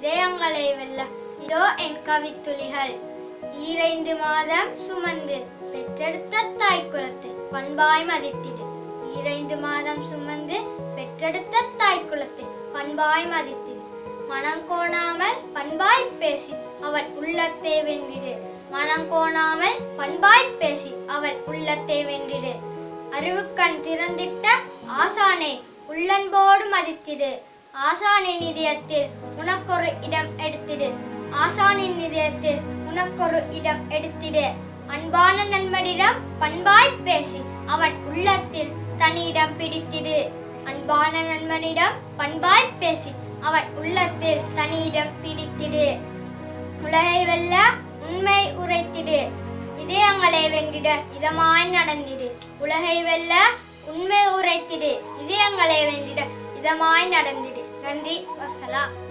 இதயங்களை வெல்ல இதோ என் கவித்துளிகள் ஈரைந்து மாதம் சுமந்து பெற்றெடுத்த தாய் குலத்தை பண்பாய் மதித்திடு ஈரைந்து மாதம் சுமந்து பெற்றெடுத்த தாய் குலத்தை பண்பாய் மதித்திடு மனம் கோணாமல் பண்பாய் பேசி அவள் உள்ளத்தை வென்றிடு மனம் கோணாமல் பண்பாய் பேசி அவள் உள்ளத்தை வென்றிடு அறிவுக்கண் திறந்திட்ட ஆசானை உள்ளன்போடு மதித்திடு ஆசானின் இதயத்தில் உனக்கொரு இடம் எடுத்திடு ஆசானின் இதயத்தில் உனக்கொரு இடம் எடுத்திடு அன்பான நண்பனிடம் பண்பாய் பேசி அவன் உள்ளத்தில் தனி இடம் பிடித்திடு அன்பான நண்பனிடம் பண்பாய் பேசி அவன் உள்ளத்தில் தனி இடம் பிடித்திடு உலகை வெல்ல உண்மை உரைத்திடு இதயங்களை வென்றிட இதமாய் நடந்திடு உலகை வெல்ல உண்மை உரைத்திடு இதயங்களை வென்றிட இதமாய் நடந்திடு நன்றி வசலாம்